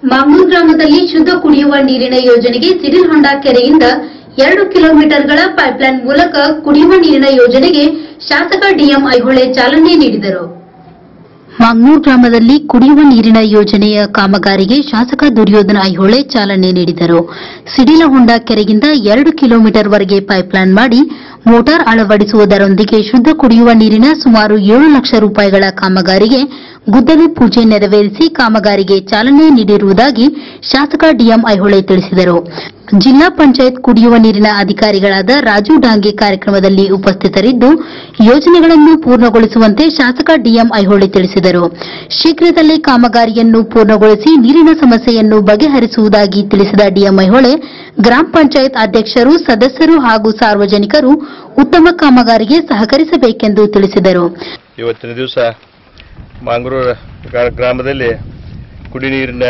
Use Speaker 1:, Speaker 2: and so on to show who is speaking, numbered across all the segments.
Speaker 1: ಮಾಮೂಲ್ ಗ್ರಾಮದಲ್ಲಿ ಶುದ್ಧ ಕುಡಿಯುವ ನೀರಿನ ಯೋಜನೆಗೆ ಸಿಡಿಲ್ ಹೊಂಡ ಕೆರೆಯಿಂದ ಎರಡು ಕಿಲೋಮೀಟರ್ಗಳ ಪೈಪ್ಲೈನ್ ಮೂಲಕ ಕುಡಿಯುವ ನೀರಿನ ಯೋಜನೆಗೆ ಶಾಸಕ ಡಿಎಂ ಐಹೊಳೆ ಚಾಲನೆ ನೀಡಿದರು ಮಾಗ್ನೂರ್ ಗ್ರಾಮದಲ್ಲಿ ಕುಡಿಯುವ ನೀರಿನ ಯೋಜನೆಯ ಕಾಮಗಾರಿಗೆ ಶಾಸಕ ದುರ್ಯೋಧನ ಐಹೊಳೆ ಚಾಲನೆ ನೀಡಿದರು ಸಿಡಿಲಹೊಂಡ ಕೆರೆಯಿಂದ ಎರಡು ಕಿಲೋಮೀಟರ್ ವರೆಗೆ ಪೈಪ್ಲೈನ್ ಮಾಡಿ ಮೋಟಾರ್ ಅಳವಡಿಸುವುದರೊಂದಿಗೆ ಶುದ್ಧ ಕುಡಿಯುವ ನೀರಿನ ಸುಮಾರು ಏಳು ಲಕ್ಷ ರೂಪಾಯಿಗಳ ಕಾಮಗಾರಿಗೆ ಗುದ್ದಲಿ ಪೂಜೆ ನೆರವೇರಿಸಿ ಕಾಮಗಾರಿಗೆ ಚಾಲನೆ ನೀಡಿರುವುದಾಗಿ ಶಾಸಕ ಡಿಎಂ ಐಹೊಳೆ ತಿಳಿಸಿದರು ಜಿಲ್ಲಾ ಪಂಚಾಯತ್ ಕುಡಿಯುವ ನೀರಿನ ಅಧಿಕಾರಿಗಳಾದ ರಾಜು ಡಾಂಗೆ ಕಾರ್ಯಕ್ರಮದಲ್ಲಿ ಉಪಸ್ಥಿತರಿದ್ದು ಯೋಜನೆಗಳನ್ನು ಪೂರ್ಣಗೊಳಿಸುವಂತೆ ಶಾಸಕ ಡಿಎಂ ಐಹೊಳೆ ತಿಳಿಸಿದರು ಶೀಘ್ರದಲ್ಲೇ ಕಾಮಗಾರಿಯನ್ನು ಪೂರ್ಣಗೊಳಿಸಿ ನೀರಿನ ಸಮಸ್ಯೆಯನ್ನು ಬಗೆಹರಿಸುವುದಾಗಿ ತಿಳಿಸಿದ ಡಿಎಂ ಐಹೊಳೆ ಗ್ರಾಮ ಪಂಚಾಯತ್ ಅಧ್ಯಕ್ಷರು ಸದಸ್ಯರು ಹಾಗೂ ಸಾರ್ವಜನಿಕರು ಉತ್ತಮ ಕಾಮಗಾರಿಗೆ ಸಹಕರಿಸಬೇಕೆಂದು ತಿಳಿಸಿದರು
Speaker 2: ಇವತ್ತಿನ ದಿವಸ ಮಾಂಗ್ರೂರು ಗ್ರಾ- ಗ್ರಾಮದಲ್ಲಿ ಕುಡಿ ನೀರಿನ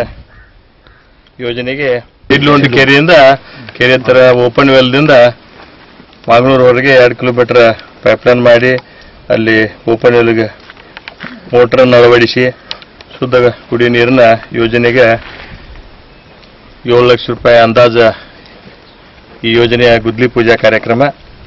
Speaker 2: ಯೋಜನೆಗೆ ಇಡ್ಲುಂಡಿ ಕೆರೆಯಿಂದ ಕೆರೆ ಹತ್ರ ಓಪನ್ ವೆಲ್ದಿಂದ ಮಾಗನೂರವರೆಗೆ ಎರಡು ಕಿಲೋಮೀಟರ್ ಪೈಪ್ಲೈನ್ ಮಾಡಿ ಅಲ್ಲಿ ಓಪನ್ ವೆಲ್ಗೆ ಮೋಟ್ರನ್ನು ಅಳವಡಿಸಿ ಶುದ್ಧ ಕುಡಿ ನೀರಿನ ಯೋಜನೆಗೆ ಏಳು ಲಕ್ಷ ರೂಪಾಯಿ ಅಂದಾಜ ಈ ಯೋಜನೆಯ ಗುದ್ಲಿ ಪೂಜಾ ಕಾರ್ಯಕ್ರಮ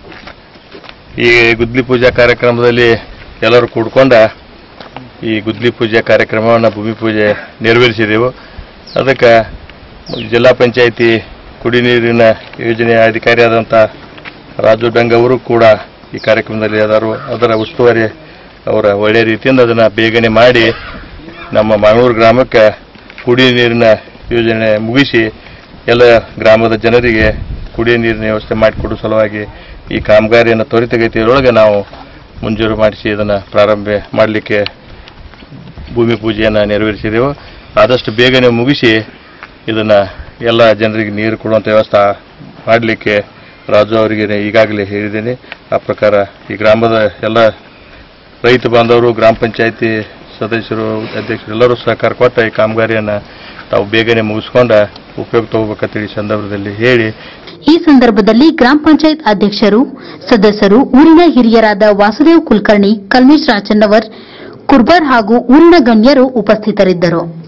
Speaker 2: ಈ ಗುದ್ಲಿ ಪೂಜಾ ಕಾರ್ಯಕ್ರಮದಲ್ಲಿ ಎಲ್ಲರೂ ಕೂಡ್ಕೊಂಡ ಈ ಗುದ್ಲಿ ಪೂಜೆ ಕಾರ್ಯಕ್ರಮವನ್ನು ಭೂಮಿ ಪೂಜೆ ನೆರವೇರಿಸಿದೆವು ಅದಕ್ಕೆ ಜಿಲ್ಲಾ ಪಂಚಾಯಿತಿ ಕುಡಿ ನೀರಿನ ಯೋಜನೆಯ ಅಧಿಕಾರಿಯಾದಂಥ ರಾಜು ಡಂಗ್ ಅವರು ಕೂಡ ಈ ಕಾರ್ಯಕ್ರಮದಲ್ಲಿ ಅದಾರು ಅದರ ಉಸ್ತುವಾರಿ ಅವರ ಒಳ್ಳೆಯ ರೀತಿಯಿಂದ ಅದನ್ನು ಬೇಗನೆ ಮಾಡಿ ನಮ್ಮ ಮಂಗಳೂರು ಗ್ರಾಮಕ್ಕೆ ಕುಡಿ ನೀರಿನ ಯೋಜನೆ ಮುಗಿಸಿ ಎಲ್ಲ ಗ್ರಾಮದ ಜನರಿಗೆ ಕುಡಿಯ ನೀರಿನ ವ್ಯವಸ್ಥೆ ಮಾಡಿಕೊಡುವ ಸಲುವಾಗಿ ಈ ಕಾಮಗಾರಿಯನ್ನು ತ್ವರಿತಗತಿಯೊಳಗೆ ನಾವು ಮಂಜೂರು ಮಾಡಿಸಿ ಇದನ್ನು ಪ್ರಾರಂಭ ಮಾಡಲಿಕ್ಕೆ ಭೂಮಿ ಪೂಜೆಯನ್ನು ನೆರವೇರಿಸಿದೆವು ಆದಷ್ಟು ಬೇಗನೆ ಮುಗಿಸಿ ಇದನ್ನು ಎಲ್ಲ ಜನರಿಗೆ ನೀರು ಕೊಡುವಂಥ ವ್ಯವಸ್ಥೆ ಮಾಡಲಿಕ್ಕೆ ರಾಜು ಅವರಿಗೆ ಈಗಾಗಲೇ ಹೇಳಿದ್ದೇನೆ ಆ ಪ್ರಕಾರ ಈ ಗ್ರಾಮದ ಎಲ್ಲ ರೈತ ಬಾಂಧವರು ಗ್ರಾಮ ಪಂಚಾಯತಿ ಸದಸ್ಯರು ಅಧ್ಯಕ್ಷರು ಎಲ್ಲರೂ ಸಹಕಾರ ಕೊಟ್ಟ ಈ ಕಾಮಗಾರಿಯನ್ನು ತಾವು ಬೇಗನೆ ಮುಗಿಸ್ಕೊಂಡ ಉಪಯೋಗ ತಗೋಬೇಕಂತೇಳಿ ಈ ಸಂದರ್ಭದಲ್ಲಿ ಹೇಳಿ
Speaker 1: ಈ ಸಂದರ್ಭದಲ್ಲಿ ಗ್ರಾಮ ಪಂಚಾಯತ್ ಅಧ್ಯಕ್ಷರು ಸದಸ್ಯರು ಊರಿನ ಹಿರಿಯರಾದ ವಾಸುದೇವ್ ಕುಲಕರ್ಣಿ ಕಲ್ಮೇಶ್ ರಾಜನ್ನವರ್ ಕುರ್ಬರ್ ಹಾಗೂ ಊರಿನ ಗಣ್ಯರು ಉಪಸ್ಥಿತರಿದ್ದರು